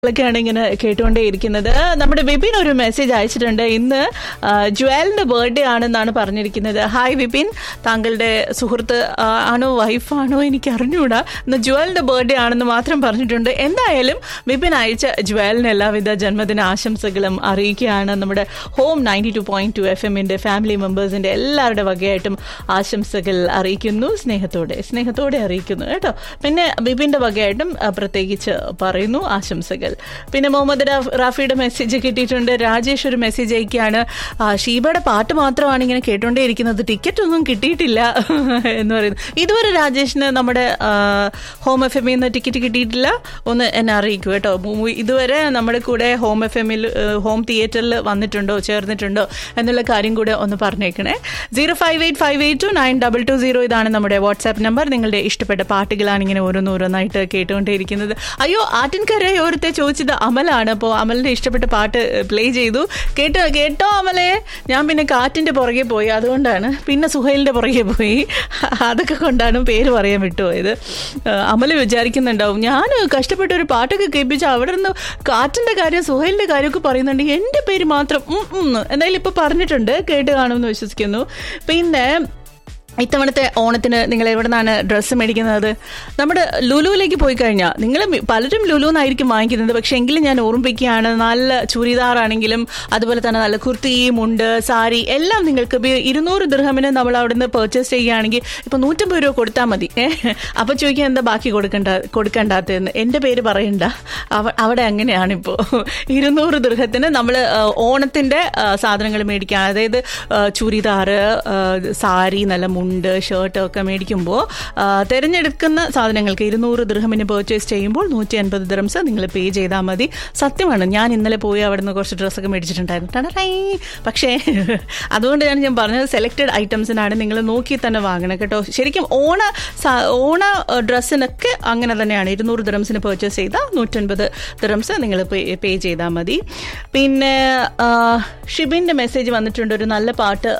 ൊക്കെയാണ് ഇങ്ങനെ കേട്ടുകൊണ്ടേയിരിക്കുന്നത് നമ്മുടെ വിപിൻ ഒരു മെസ്സേജ് അയച്ചിട്ടുണ്ട് ഇന്ന് ആ, ജുവലിന്റെ ബർത്ത്ഡേ ആണെന്നാണ് പറഞ്ഞിരിക്കുന്നത് ഹായ് വിപിൻ താങ്കളുടെ സുഹൃത്ത് ആ, ആണോ വൈഫാണോ എനിക്ക് അറിഞ്ഞുകൂടാ ഇന്ന് ജുവലിന്റെ ബർത്ത്ഡേ ആണെന്ന് മാത്രം പറഞ്ഞിട്ടുണ്ട് എന്തായാലും വിപിൻ അയച്ച ജുവലിന് എല്ലാവിധ ജന്മദിന ആശംസകളും അറിയിക്കുകയാണ് നമ്മുടെ home ninety two point two F എമ്മിന്റെ ഫാമിലി മെമ്പേഴ്സിന്റെ എല്ലാവരുടെ വകയായിട്ടും ആശംസകൾ അറിയിക്കുന്നു സ്നേഹത്തോടെ സ്നേഹത്തോടെ അറിയിക്കുന്നു കേട്ടോ പിന്നെ ബിബിന്റെ വകയായിട്ടും ആ, പ്രത്യേകിച്ച് പറയുന്നു ആശംസകൾ പിന്നെ മുഹമ്മദ് റാഫ്- റാഫിയുടെ മെസ്സേജ് കിട്ടിയിട്ടുണ്ട് രാജേഷ് ഒരു മെസ്സേജ് അയക്കുകയാണ് ആ, ഷീബയുടെ പാട്ട് മാത്രമാണ് ഇങ്ങനെ കേട്ടോണ്ടേയിരിക്കുന്നത് ടിക്കറ്റ് ഒന്നും കിട്ടിയിട്ടില്ല എന്ന് പറയുന്നു ഇതുവരെ രാജേഷിന് നമ്മുടെ ആ, ഹോം എഫ് എമ്മിൽ നിന്ന് ടിക്കറ്റ് കിട്ടിയിട്ടില്ല ഒന്ന് എന്നെ അറിയിക്കൂ കേട്ടോ മു- ഇതുവരെ നമ്മുടെ കൂടെ ഹോം എഫ് എമ്മിൽ ഹോം തിയേറ്ററിൽ വന്നിട്ടുണ്ടോ ചേർന്നിട്ടുണ്ടോ എന്നുള്ള കാര്യം കൂടെ ഒന്ന് പറഞ്ഞേക്കണേ zero five eight five eight two nine double two zero ഇതാണ് നമ്മുടെ വാട്സാപ്പ് നമ്പർ നിങ്ങളുടെ ഇഷ്ടപ്പെട്ട പാട്ടുകളാണ് ഇങ്ങനെ ഓരോന്നോരോന്നായിട്ട് കേട്ടുകൊണ്ടേയിരിക്കുന്നത് അയ്യോ ആറ്റിൻകരയോരത്തെ ചോദിച്ചത് അമലാണ് അപ്പോൾ അമലിന്റെ ഇഷ്ടപ്പെട്ട പാട്ട് പ്ലേ ചെയ്തു കേട്ടോ കേട്ടോ അമലെ ഞാൻ പിന്നെ കാറ്റിന്റെ പുറകെ പോയി അതുകൊണ്ടാണ് പിന്നെ സുഹൈലിന്റെ പുറകെ പോയി അതൊക്കെ കൊണ്ടാണ് പേര് പറയാൻ വിട്ടുപോയത് ആ, അമല് വിചാരിക്കുന്നുണ്ടാവും ഞാൻ കഷ്ടപ്പെട്ട ഒരു പാട്ടൊക്കെ കേൾപ്പിച്ച് അവിടെ നിന്ന് കാറ്റിന്റെ കാര്യം സുഹൈലിന്റെ കാര്യമൊക്കെ പറയുന്നുണ്ട് എന്റെ പേര് മാത്രം ഉം, ഉം എന്ന്. എന്തായാലും ഇപ്പൊ പറഞ്ഞിട്ടുണ്ട് കേട്ട് കാണുമെന്ന് വിശ്വസിക്കുന്നു പിന്നെ ഇത്തവണത്തെ ഓണത്തിന് നിങ്ങൾ എവിടെ നിന്നാണ് ഡ്രസ്സ് മേടിക്കുന്നത് നമ്മുടെ ലുലുവിലേക്ക് പോയി കഴിഞ്ഞാൽ നിങ്ങൾ പലരും ലുലു എന്നായിരിക്കും വാങ്ങിക്കുന്നത് പക്ഷെ എങ്കിലും ഞാൻ ഓർമ്മിപ്പിക്കുകയാണ് നല്ല ചുരിദാറാണെങ്കിലും അതുപോലെ തന്നെ നല്ല കുർത്തി മുണ്ട് സാരി എല്ലാം നിങ്ങൾക്ക് ഇപ്പൊ ഇരുന്നൂറ് ദൃഹമിന് നമ്മൾ അവിടെ നിന്ന് പർച്ചേസ് ചെയ്യുകയാണെങ്കിൽ ഇപ്പൊ നൂറ്റമ്പത് രൂപ കൊടുത്താൽ മതി ഏഹ് അപ്പൊ ചോദിക്കാൻ എന്താ ബാക്കി കൊടുക്കണ്ട കൊടുക്കണ്ടാത്തതെന്ന് എൻ്റെ പേര് പറയണ്ട അവ- അവിടെ അങ്ങനെയാണ് ഇപ്പോൾ ഇരുന്നൂറ് ദൃഹത്തിന് നമ്മൾ ഓണത്തിന്റെ ആ, സാധനങ്ങൾ മേടിക്കാൻ അതായത് ആ, ചുരിദാറ് ആ, സാരി നല്ല മുണ്ട് ഷർട്ട് ഒക്കെ മേടിക്കുമ്പോൾ ആ, തിരഞ്ഞെടുക്കുന്ന സാധനങ്ങൾക്ക് ഇരുന്നൂറ് ദൃഹമിന് പർച്ചേസ് ചെയ്യുമ്പോൾ നൂറ്റി അൻപത് ദിറംസ് നിങ്ങൾ പേ ചെയ്താൽ മതി സത്യമാണ് ഞാൻ ഇന്നലെ പോയി അവിടെ നിന്ന് കുറച്ച് ഡ്രസ്സൊക്കെ മേടിച്ചിട്ടുണ്ടായിരുന്നു ടടടൈ. പക്ഷേ അതുകൊണ്ടാണ് ഞാൻ പറഞ്ഞത് സെലക്റ്റഡ് ഐറ്റംസിനാണ് നിങ്ങൾ നോക്കി തന്നെ വാങ്ങണം കേട്ടോ ശരിക്കും ഓണ സ- ഓണ ഡ്രസ്സിനൊക്കെ അങ്ങനെ തന്നെയാണ് ഇരുന്നൂറ് ദിറംസിന് പർച്ചേസ് ചെയ്താൽ നൂറ്റൻപത് ദിറംസ് നിങ്ങൾ പേ ചെയ്താൽ മതി പിന്നെ ആ, ഷിബിൻ്റെ മെസ്സേജ് വന്നിട്ടുണ്ട് ഒരു നല്ല പാട്ട്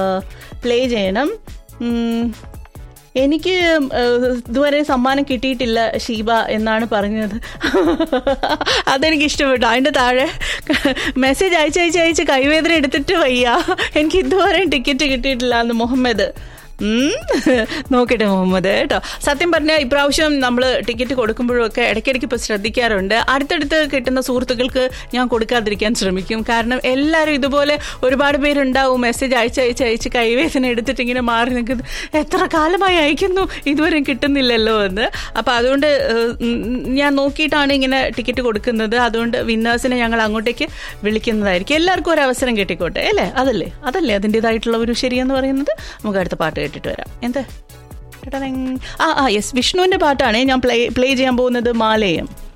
പ്ലേ ചെയ്യണം ഉം, എനിക്ക് ഏഹ്, ഇതുവരെ സമ്മാനം കിട്ടിയിട്ടില്ല ഷീബ എന്നാണ് പറഞ്ഞത് അതെനിക്ക് ഇഷ്ടപ്പെട്ടു അതിൻ്റെ താഴെ മെസ്സേജ് അയച്ച് അയച്ച് കൈവേദന എടുത്തിട്ട് വയ്യ എനിക്ക് ഇതുവരെ ടിക്കറ്റ് കിട്ടിയിട്ടില്ല എന്ന് മുഹമ്മദ് ഉം. നോക്കട്ടെ മുഹമ്മദ് കേട്ടോ സത്യം പറഞ്ഞാൽ ഇപ്രാവശ്യം നമ്മൾ ടിക്കറ്റ് കൊടുക്കുമ്പോഴൊക്കെ ഇടയ്ക്കിടയ്ക്ക് ഇപ്പോൾ ശ്രദ്ധിക്കാറുണ്ട് അടുത്തടുത്ത് കിട്ടുന്ന സുഹൃത്തുക്കൾക്ക് ഞാൻ കൊടുക്കാതിരിക്കാൻ ശ്രമിക്കും കാരണം എല്ലാവരും ഇതുപോലെ ഒരുപാട് പേരുണ്ടാവും മെസ്സേജ് അയച്ച് അയച്ച് അയച്ച് കൈവേദന എടുത്തിട്ട് ഇങ്ങനെ മാറി നിൽക്കുന്നത് എത്ര കാലമായി അയക്കുന്നു ഇതുവരെ കിട്ടുന്നില്ലല്ലോ എന്ന് അപ്പം അതുകൊണ്ട് ഏഹ്, ഉം, ഞാൻ നോക്കിയിട്ടാണ് ഇങ്ങനെ ടിക്കറ്റ് കൊടുക്കുന്നത് അതുകൊണ്ട് വിന്നേഴ്സിനെ ഞങ്ങൾ അങ്ങോട്ടേക്ക് വിളിക്കുന്നതായിരിക്കും എല്ലാവർക്കും ഒരു അവസരം കിട്ടിക്കോട്ടെ അല്ലേ അതല്ലേ അതല്ലേ അതിൻ്റെതായിട്ടുള്ള ഒരു ശരിയെന്ന് പറയുന്നത് നമുക്ക് അടുത്ത പാട്ട് കേട്ടിട്ട് വരാം എന്താ ടടടങ്. ആ ആ യെസ് വിഷ്ണുവിന്റെ പാട്ടാണ് ഞാൻ പ്ലേ പ്ലേ ചെയ്യാൻ പോകുന്നത് മാലയം